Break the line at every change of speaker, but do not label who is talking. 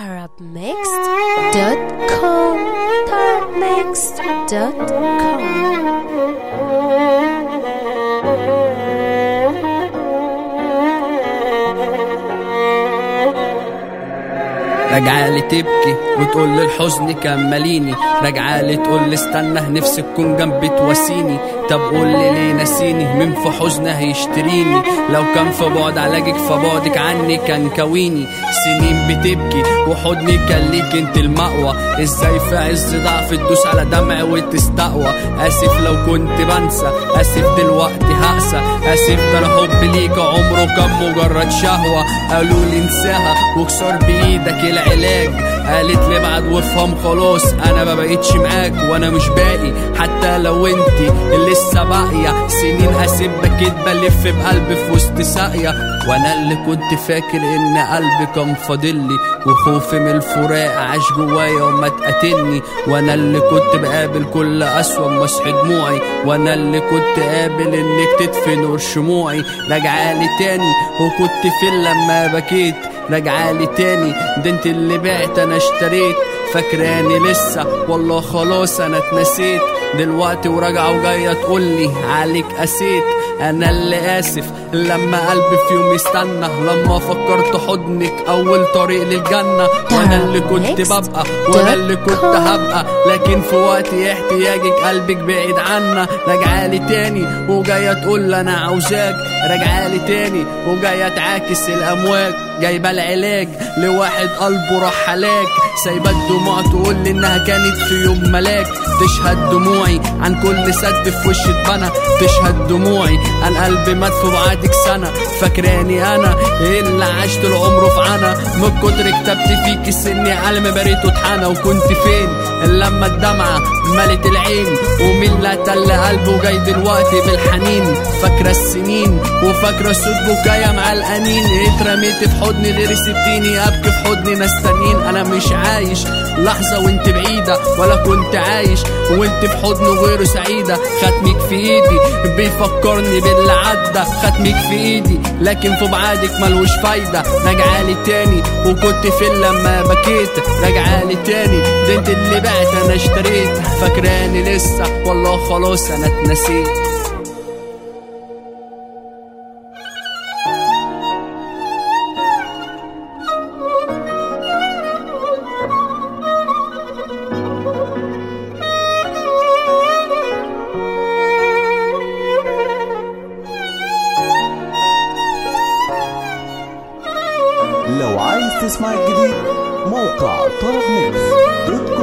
tarabmixed.com tarabmixed.com
راجعالي تبكي وتقول لي الحزن كمليني راجعالي تقول لي استنى نفسي تكون جنبي تواسيني طب قول لي ليه نسيني مين في حزن هيشتريني لو كان في بعد علاجك فبعدك عني كان كويني سنين بتبكي وحضني كان ليك انت المأوى ازاي في عز ضعف تدوس على دمع وتستقوى اسف لو كنت بنسى اسف دلوقتي هقسى اسف ده انا حبي ليك عمره كان مجرد شهوة قالوا لي انساها واكسر بايدك العلاج قالت لي بعد وافهم خلاص انا ما بقيتش معاك وانا مش باقي حتى لو انت اللي لسه باقيه سنين هسيبك كدبه الف بقلبي في وسط ساقيه وانا اللي كنت فاكر ان قلبي كان فاضلي وخوفي من الفراق عاش جوايا وما تقاتلني وانا اللي كنت بقابل كل اسوأ مسح دموعي وانا اللي كنت قابل انك تدفي نور شموعي راجعالي تاني وكنت فين لما بكيت راجعالي تاني ده انت اللي بعت انا اشتريت فاكراني لسه والله خلاص انا اتنسيت دلوقتي وراجعه وجايه تقولي عليك قسيت انا اللي اسف لما قلبي في يوم يستنى لما فكرت حضنك اول طريق للجنه وانا اللي كنت ببقى وانا اللي كنت هبقى لكن في وقت احتياجك قلبك بعيد عنا راجعالي تاني وجايه تقول انا عاوزاك راجعالي تاني وجايه تعاكس الامواج جايبه العلاج لواحد قلبه راح هلاك سايبه الدموع تقول لي انها كانت في يوم ملاك تشهد دموعي عن كل سد في وش اتبنى تشهد دموعي عن قلبي مات في بعادك سنه فاكراني انا اللي عشت العمر في عنا من كتر كتبت فيك سني علم بريت واتحنى وكنت فين لما الدمعه ملت العين ومين لا تل قلبه جاي دلوقتي بالحنين فاكره السنين وفاكره صوت بكايا مع الانين اترميت في حضني غير سبتيني ابكي في حضني ناس تانيين انا مش عايش لحظه وانت بعيده ولا كنت عايش وانت في حضن غيره سعيده ختمك في ايدي بيفكرني باللي عدى ختمك في ايدي لكن في بعادك ملوش فايده راجعالي تاني وكنت فين لما بكيت راجعالي تاني ده انت اللي بعت انا اشتريت فاكراني لسه والله خلاص انا اتنسيت
لو عايز تسمع الجديد موقع طرب ميكس دوت